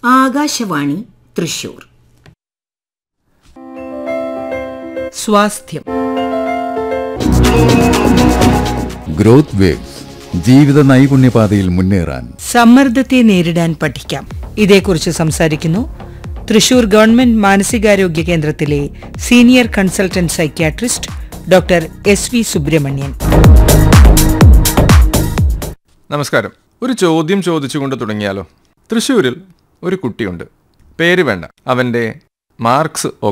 ആകാശവാണി തൃശൂർ സ്വാസ്ഥ്യം growth waves ജീവിത നൈപുണ്യപാതയിൽ മുന്നേറാൻ സമ്മർദ്ദത്തെ നേരിടാൻ പഠിക്കാം ഇതേക്കുറിച്ച് സംസാരിക്കുന്നു തൃശൂർ ഗവൺമെന്റ് മാനസികാരോഗ്യ കേന്ദ്രത്തിലെ senior consultant psychiatrist doctor S V Subramanian നമസ്കാരം ഒരു ചോദ്യം ചോദിച്ചുകൊണ്ട് തുടങ്ങിയാലോ തൃശ്ശൂരിൽ ഒരു കുട്ടിയുണ്ട് പേര് വേണ്ട അവൻ്റെ മാർക്സ്